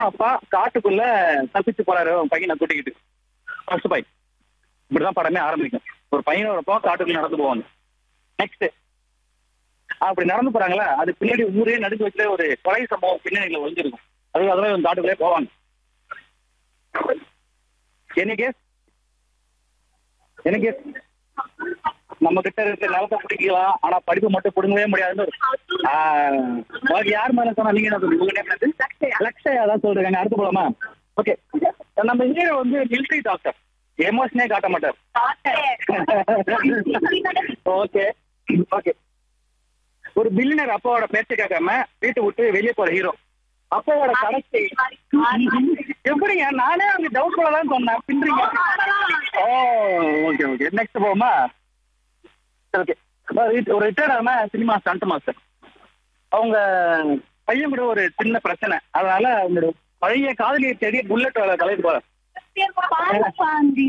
அப்பா காட்டுக்குள்ள தப்பிச்சு போறாரு அவன் பையனை கூட்டிக்கிட்டு ஃபர்ஸ்ட் பை இப்படிதான் படமே ஆரம்பிக்கும் ஒரு பையனோட அப்பா காட்டுக்குள்ள நடந்து போவாங்க நெக்ஸ்ட் அப்படி நடந்து போறாங்களா அது பின்னாடி ஊரே நடுக்க வச்சுல ஒரு கொலை சம்பவம் பின்னணியில ஒளிஞ்சிருக்கும் அது அதெல்லாம் இவங்க காட்டுக்குள்ளே போவாங்க என்ன கேஸ் என்ன கேஸ் நம்ம கிட்ட இருக்க நிலத்தை பிடிக்கலாம் ஆனா படிப்பு மட்டும் பிடுங்கவே முடியாதுன்னு ஒரு- ஆஹ், உங்களுக்கு யார் மேல சொன்னா நீங்க என்ன சொல்றீங்க உங்க நேம் என்னது லக்ஷயா தான் சொல்றீங்க அடுத்து போலாமா ஓகே நம்ம ஹீரோ வந்து மிலிட்டரி டாக்டர் எமோஷனே காட்ட மாட்டார் ஓகே ஓகே ஒரு பில்லியனர் அப்பாவோட பேச்சை கேட்காம வீட்டை விட்டு வெளியே போற ஹீரோ அப்பாவோட கடைசி எப்படிங்க நானே அங்க டவுட் போல தான் சொன்னேன் பின்றீங்க ஓ ஓகே ஓகே நெக்ஸ்ட் போமா ஓகே ஒரு ரிட்டையர்ட் ஆன சினிமா ஸ்டண்ட் மாஸ்டர் அவங்க பையன் கூட ஒரு சின்ன பிரச்சனை அதனால அவங்களோட பழைய காதலியை தேடி புல்லட் கலைக்கு போற பாண்டி